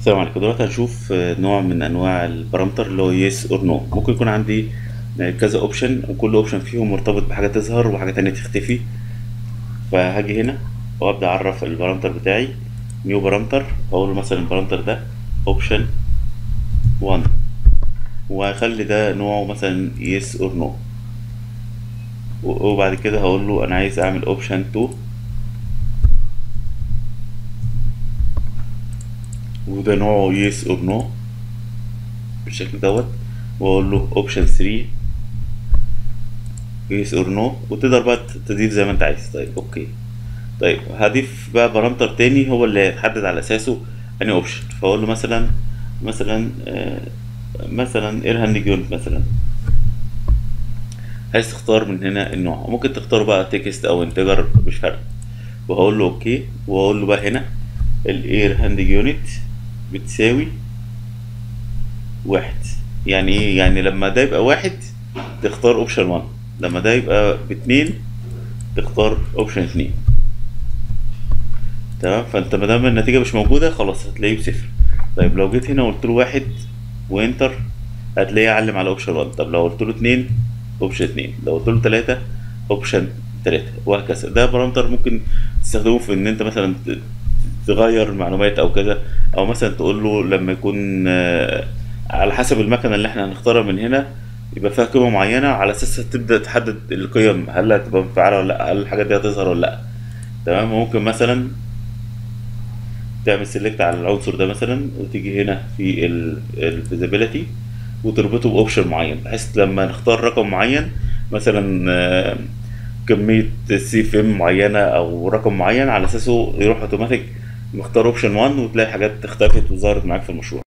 السلام عليكم دلوقتي هنشوف آه، نوع من انواع البارامتر اللي هو يس اور نو ممكن يكون عندي آه، كذا اوبشن وكل اوبشن فيهم مرتبط بحاجه تظهر وحاجه تانية تختفي فهاجي هنا وابدا اعرف البارامتر بتاعي نيو بارامتر واقول له مثلا البارامتر ده اوبشن 1 وهخلي ده نوعه مثلا يس اور نو وبعد كده هقول له انا عايز اعمل اوبشن 2 وده نوعه يس اور نو بالشكل دوت واقول له اوبشن 3 يس اور نو وتقدر بقى تضيف زي ما انت عايز طيب اوكي طيب هضيف بقى بارامتر تاني هو اللي هيتحدد على اساسه اني اوبشن فاقول له مثلا مثلا آه مثلا ايرهاند جيونت مثلا عايز تختار من هنا النوع ممكن تختار بقى تكست او انتجر مش فارقه وهقول له اوكي واقول له بقى هنا الاير هاند يونت بتساوي واحد يعني ايه يعني لما ده يبقى واحد تختار اوبشن 1 لما ده يبقى باتنين تختار اوبشن اتنين تمام فانت ما دام النتيجه مش موجوده خلاص هتلاقيه بصفر طيب لو جيت هنا وقلت له واحد وانتر هتلاقيه علم على اوبشن 1 طب لو قلت له اتنين اوبشن اتنين لو قلت له تلاته اوبشن تلاته وهكذا ده بارامتر ممكن تستخدمه في ان انت مثلا ت- تغير المعلومات او كذا او مثلا تقول له لما يكون آه، على حسب المكنه اللي احنا هنختارها من هنا يبقى فيها قيمه معينه على اساسها تبدا تحدد القيم هل هتبقى مفعله ولا لا هل الحاجات دي هتظهر ولا لا تمام ممكن مثلا تعمل سيلكت على العنصر ده مثلا وتيجي هنا في الفيزيبيليتي وتربطه باوبشن معين بحيث لما نختار رقم معين مثلا آه، كميه سي اف ام معينه او رقم معين على اساسه يروح اوتوماتيك مختار اوبشن 1 وتلاقي حاجات اختفت وظهرت معاك في المشروع